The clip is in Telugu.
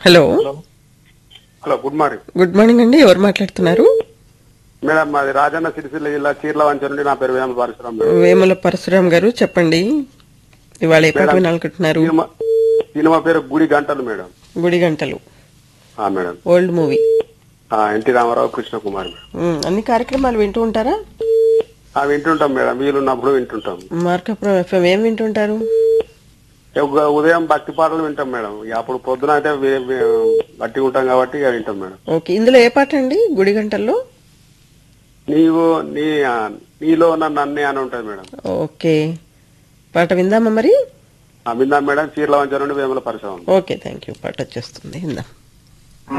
Hello hello good morning good morning అండి ఎవరు మాట్లాడుతున్నారు మేడం మాది రాజన్న సిరిసిల్ల జిల్లా చీర్ల వంచ నుండి నా పేరు వేమ పరశురాం మేడం వేముల పరశురాం గారు చెప్పండి ఇవాళ ఏ పాట మేడం. వినాలనుకుంటున్నారు సినిమా సినిమా పేరు గుడి గంటలు మేడం గుడి గంటలు ఆ మేడం ఓల్డ్ మూవీ ఆ ఎన్టీ రామారావు కృష్ణకుమార్ మేడం అన్ని కార్యక్రమాలు వింటూ ఉంటారా ఆ వింటుంటాం మేడం వీలున్నప్పుడు వింటుంటాం మార్కాపురం ఎఫ్ఎం ఏం వింటుంటారు ఒక ఉదయం భక్తి పాటలు వింటాం మేడం ఇక అప్పుడు పొద్దున అయితే వే- వే- గట్టిగా ఉంటాం కాబట్టి ఇక వింటాం మేడం ఓకే ఇందులో ఏ పాట అండి గుడి గంటల్లో నీవు నీ ఆ, నీలో ఉన్న నన్నే అని ఉంటది మేడం ఓకే పాట విందామా మరి ఆ విందాం మేడం చీర్ల వంచ నుండి వేముల పరిశ్రమ ఓకే థ్యాంక్ యూ పాట వచ్చేస్తుంది విందాం